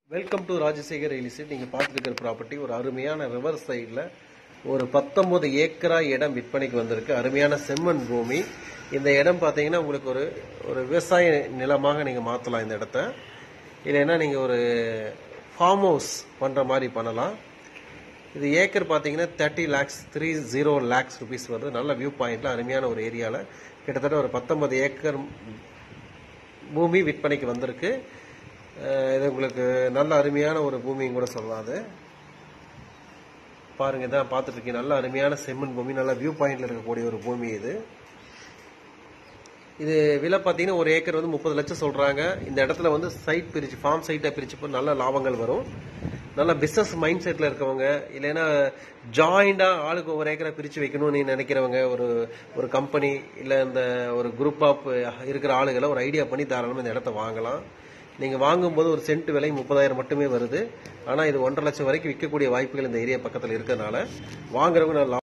welcome to Rajasekar real estate நீங்கள் பார்த்துட்டு இருக்கிற ப்ராப்பர்ட்டி ஒரு அருமையான ரிவர் சைடில் ஒரு பத்தொன்பது ஏக்கரா இடம் விற்பனைக்கு வந்திருக்கு அருமையான செம்மண் பூமி இந்த இடம் பார்த்தீங்கன்னா உங்களுக்கு ஒரு ஒரு விவசாய நிலமாக நீங்கள் மாற்றலாம் இந்த இடத்த இல்லைன்னா நீங்கள் ஒரு ஃபார்ம் ஹவுஸ் பண்ணுற மாதிரி பண்ணலாம் இது ஏக்கர் பார்த்தீங்கன்னா thirty lakhs three zero lakhs rupees வருது நல்ல வியூ பாயிண்ட்ல அருமையான ஒரு ஏரியாவில் கிட்டத்தட்ட ஒரு பத்தொன்பது ஏக்கர் பூமி விற்பனைக்கு வந்திருக்கு அஹ் இது உங்களுக்கு நல்ல அருமையான ஒரு பூமியும் கூட சொல்லலாம் அது பாருங்க இதான் பார்த்துட்டு இருக்கீங்க நல்ல அருமையான செம்மண் பூமி நல்ல வியூ பாயிண்ட்ல இருக்கக்கூடிய ஒரு பூமி இது இது விலை பார்த்தீங்கன்னா ஒரு ஏக்கர் வந்து முப்பது லட்சம் சொல்றாங்க இந்த இடத்துல வந்து சைட் பிரிச்சு ஃபார்ம் சைட்டை பிரிச்சு போய் நல்ல லாபங்கள் வரும் நல்ல பிசினஸ் மைண்ட் செட்ல இருக்கவங்க இல்லைன்னா ஜாயிண்டா ஆளுக்கு ஒரு ஏக்கரை பிரிச்சு வைக்கணும்னு நினைக்கிறவங்க ஒரு ஒரு கம்பெனி இல்ல இந்த ஒரு குரூப் ஆஃப் இருக்கிற ஆளுகளை ஒரு ஐடியா பண்ணி தாராளமா இந்த இடத்த வாங்கலாம் நீங்க வாங்கும்போது ஒரு சென்ட் விலை முப்பதாயிரம் மட்டுமே வருது ஆனா இது ஒன்றரை லட்சம் வரைக்கும் விற்கக்கூடிய வாய்ப்புகள் இந்த ஏரியா பக்கத்துல இருக்கிறதுனால வாங்குறவங்க நல்லா